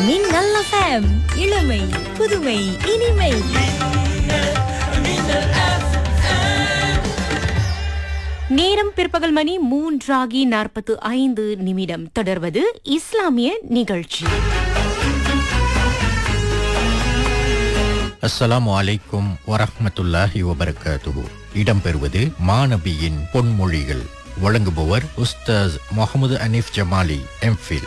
மின்னல் எஃப்எம் இளமை புதுமை இனிமை நேரம் பிற்பகல் மணி மூன்றாகி நாற்பத்து ஐந்து நிமிடம் தொடர்வது இஸ்லாமிய நிகழ்ச்சி அஸ்ஸலாமு அலைக்கும் வரஹ்மத்துல்லாஹி வபரகாத்துஹு இடம்பெறுவது மாநபியின் பொன்மொழிகள் வழங்குபவர் உஸ்தாஸ் முகமது அனீஃப் ஜமாலி எம்ஃபில்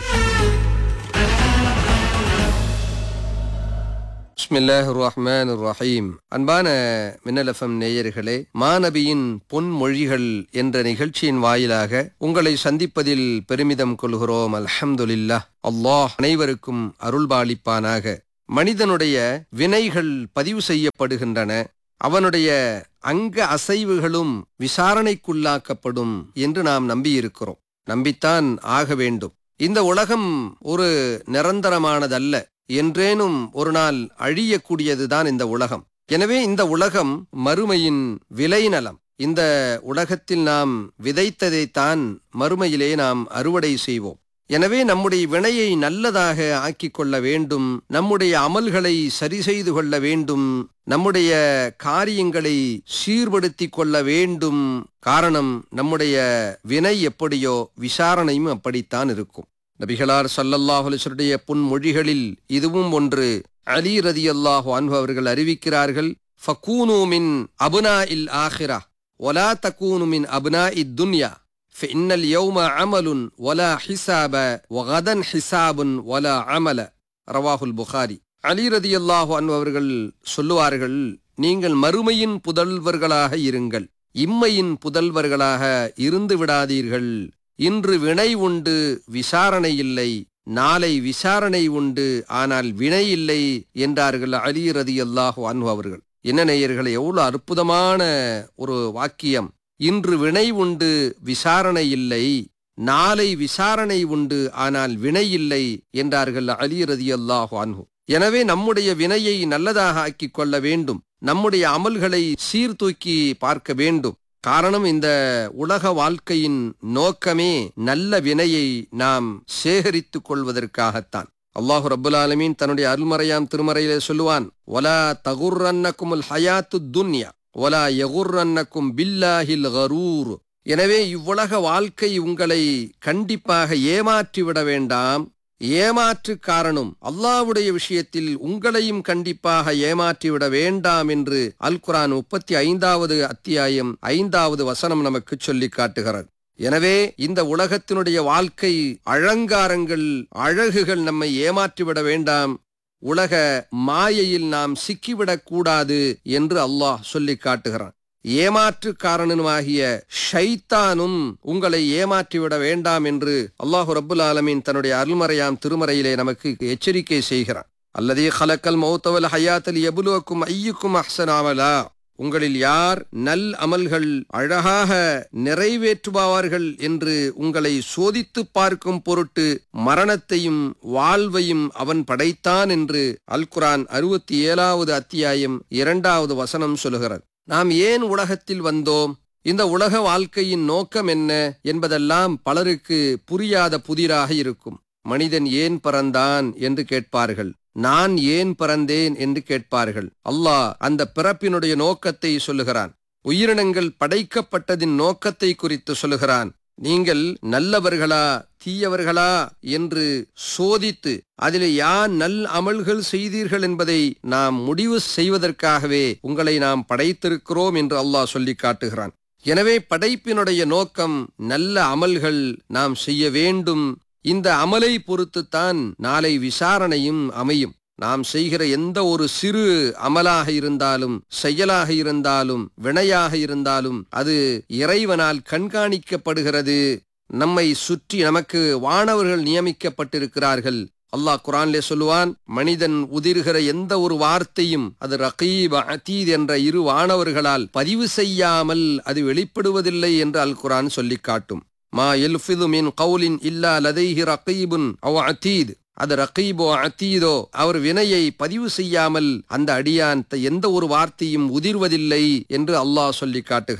பிஸ்மில்லாஹ் ரஹ்மான் ரஹீம் அன்பான மின்னலஃபம் நேயர்களே மாநபியின் பொன்மொழிகள் என்ற நிகழ்ச்சியின் வாயிலாக உங்களை சந்திப்பதில் பெருமிதம் கொள்கிறோம் அல்ஹம்துலில்லாஹ் அல்லாஹ் அனைவருக்கும் அருள்பாலிப்பானாக மனிதனுடைய வினைகள் பதிவு செய்யப்படுகின்றன அவனுடைய அங்க அசைவுகளும் விசாரணைக்குள்ளாக்கப்படும் என்று நாம் நம்பியிருக்கிறோம் நம்பித்தான் ஆக வேண்டும் இந்த உலகம் ஒரு நிரந்தரமானதல்ல என்றேனும் ஒரு நாள் அழியக்கூடியதுதான் இந்த உலகம் எனவே இந்த உலகம் மறுமையின் விளைநலம் இந்த உலகத்தில் நாம் விதைத்ததைத்தான் மறுமையிலே நாம் அறுவடை செய்வோம் எனவே நம்முடைய வினையை நல்லதாக ஆக்கிக் கொள்ள வேண்டும் நம்முடைய அமல்களை சரி செய்து கொள்ள வேண்டும் நம்முடைய காரியங்களை சீர்படுத்திக் கொள்ள வேண்டும் காரணம் நம்முடைய வினை எப்படியோ விசாரணையும் அப்படித்தான் இருக்கும் நபிகளார் சல்லல்லாஹு அலிஸ்வருடைய புன்மொழிகளில் இதுவும் ஒன்று அலி ரதி அல்லாஹு அன்பு அவர்கள் அறிவிக்கிறார்கள் ஃபக்கூனு மின் அபுனா இல் ஆஹிரா ஒலா தக்கூனு மின் அபுனா இத் துன்யா فإن اليوم عمل ولا حساب وغدا حساب ولا عمل ரவாஹுல் புகாரி அலி ரதி அல்லாஹு அன்பு அவர்கள் சொல்லுவார்கள் நீங்கள் மறுமையின் புதல்வர்களாக இருங்கள் இம்மையின் புதல்வர்களாக இருந்து விடாதீர்கள் இன்று வினை உண்டு விசாரணை இல்லை நாளை விசாரணை உண்டு ஆனால் வினை இல்லை என்றார்கள் அலி ரதி அல்லாஹு அன்ஹு அவர்கள் என்ன நேயர்களை எவ்வளவு அற்புதமான ஒரு வாக்கியம் இன்று வினை உண்டு விசாரணை இல்லை நாளை விசாரணை உண்டு ஆனால் வினை இல்லை என்றார்கள் அலி ரதி அல்லாஹு அன்ஹு எனவே நம்முடைய வினையை நல்லதாக ஆக்கிக் கொள்ள வேண்டும் நம்முடைய அமல்களை சீர்தூக்கி பார்க்க வேண்டும் காரணம் இந்த உலக வாழ்க்கையின் நோக்கமே நல்ல வினையை நாம் சேகரித்துக் கொள்வதற்காகத்தான் அல்லாஹு ரபுல் ஆலமீன் தன்னுடைய அருள்மறையாம் திருமறையிலே சொல்லுவான் ஒலா தகுர்ரன்னக்குமுல் ஹயாத்து துன்யா ஒலா யகுர்ரன்னக்கும் பில்லாஹில் கரூர் எனவே இவ்வுலக வாழ்க்கை உங்களை கண்டிப்பாக ஏமாற்றிவிட வேண்டாம் ஏமாற்று காரணம் அல்லாவுடைய விஷயத்தில் உங்களையும் கண்டிப்பாக ஏமாற்றிவிட வேண்டாம் என்று அல் குரான் முப்பத்தி ஐந்தாவது அத்தியாயம் ஐந்தாவது வசனம் நமக்கு சொல்லி காட்டுகிறது எனவே இந்த உலகத்தினுடைய வாழ்க்கை அலங்காரங்கள் அழகுகள் நம்மை ஏமாற்றிவிட வேண்டாம் உலக மாயையில் நாம் சிக்கிவிடக் கூடாது என்று அல்லாஹ் சொல்லி காட்டுகிறான் ஏமாற்று காரணமாகிய ஷைத்தானும் உங்களை ஏமாற்றிவிட வேண்டாம் என்று அல்லாஹு ரப்புல் ஆலமீன் தன்னுடைய அருள்மறையாம் திருமறையிலே நமக்கு எச்சரிக்கை செய்கிறான் அல்லதே ஹலக்கல் மௌத்தவல் ஹயாத்தல் எபுலுவக்கும் ஐயுக்கும் அஹ்சனாவலா உங்களில் யார் நல் அமல்கள் அழகாக நிறைவேற்றுபவார்கள் என்று உங்களை சோதித்து பார்க்கும் பொருட்டு மரணத்தையும் வாழ்வையும் அவன் படைத்தான் என்று அல் குரான் அறுபத்தி ஏழாவது அத்தியாயம் இரண்டாவது வசனம் சொல்கிறது நாம் ஏன் உலகத்தில் வந்தோம் இந்த உலக வாழ்க்கையின் நோக்கம் என்ன என்பதெல்லாம் பலருக்கு புரியாத புதிராக இருக்கும் மனிதன் ஏன் பிறந்தான் என்று கேட்பார்கள் நான் ஏன் பிறந்தேன் என்று கேட்பார்கள் அல்லாஹ் அந்த பிறப்பினுடைய நோக்கத்தை சொல்லுகிறான் உயிரினங்கள் படைக்கப்பட்டதின் நோக்கத்தை குறித்து சொல்லுகிறான் நீங்கள் நல்லவர்களா தீயவர்களா என்று சோதித்து அதிலே யார் நல் அமல்கள் செய்தீர்கள் என்பதை நாம் முடிவு செய்வதற்காகவே உங்களை நாம் படைத்திருக்கிறோம் என்று அல்லாஹ் சொல்லி காட்டுகிறான் எனவே படைப்பினுடைய நோக்கம் நல்ல அமல்கள் நாம் செய்ய வேண்டும் இந்த அமலை பொறுத்துத்தான் நாளை விசாரணையும் அமையும் நாம் செய்கிற எந்த ஒரு சிறு அமலாக இருந்தாலும் செயலாக இருந்தாலும் வினையாக இருந்தாலும் அது இறைவனால் கண்காணிக்கப்படுகிறது நம்மை சுற்றி நமக்கு வானவர்கள் நியமிக்கப்பட்டிருக்கிறார்கள் அல்லாஹ் குரான்லே சொல்லுவான் மனிதன் உதிர்கிற எந்த ஒரு வார்த்தையும் அது ரகீப் அதீத் என்ற இரு வானவர்களால் பதிவு செய்யாமல் அது வெளிப்படுவதில்லை என்று அல் குரான் சொல்லி காட்டும் மா எல்ஃபிது மின் கவுலின் இல்லா லதைஹி ரகீபுன் அவ் அதீத் அது ரகீபோ அத்தீதோ அவர் வினையை பதிவு செய்யாமல் அந்த அடியான் எந்த ஒரு வார்த்தையும் உதிர்வதில்லை என்று அல்லாஹ் சொல்லி காட்டுகிறான்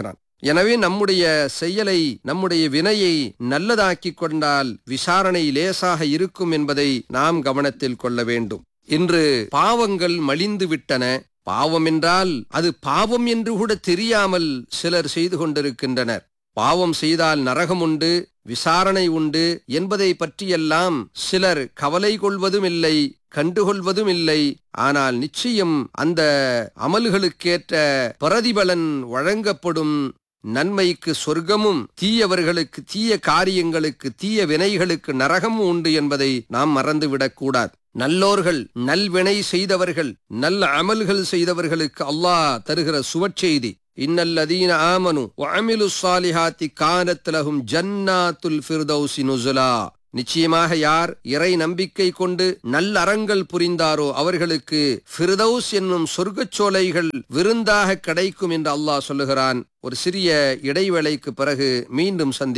எனவே நம்முடைய செயலை நம்முடைய வினையை நல்லதாக்கிக் கொண்டால் விசாரணை லேசாக இருக்கும் என்பதை நாம் கவனத்தில் கொள்ள வேண்டும் இன்று பாவங்கள் மலிந்து விட்டன பாவம் என்றால் அது பாவம் என்று கூட தெரியாமல் சிலர் செய்து கொண்டிருக்கின்றனர் பாவம் செய்தால் நரகம் உண்டு விசாரணை உண்டு என்பதை பற்றியெல்லாம் சிலர் கவலை கொள்வதும் இல்லை கண்டுகொள்வதும் இல்லை ஆனால் நிச்சயம் அந்த அமல்களுக்கேற்ற பிரதிபலன் வழங்கப்படும் நன்மைக்கு சொர்க்கமும் தீயவர்களுக்கு தீய காரியங்களுக்கு தீய வினைகளுக்கு நரகமும் உண்டு என்பதை நாம் மறந்துவிடக்கூடாது நல்லோர்கள் நல்வினை செய்தவர்கள் நல்ல அமல்கள் செய்தவர்களுக்கு அல்லாஹ் தருகிற சுவற்செய்தி இன்னல்லதீன ஆமனு வஅமிலு ஸாலிஹாத்தி கானத் லஹும் ஜன்னாத்துல் ஃபிர்தௌஸி நுஸுலா நிச்சயமாக யார் இறை நம்பிக்கை கொண்டு நல்லறங்கள் புரிந்தாரோ அவர்களுக்கு ஃபிர்தௌஸ் என்னும் சொர்க்கச் சோலைகள் விருந்தாக கிடைக்கும் என்று அல்லாஹ் சொல்லுகிறான் ஒரு சிறிய இடைவேளைக்கு பிறகு மீண்டும் சந்தி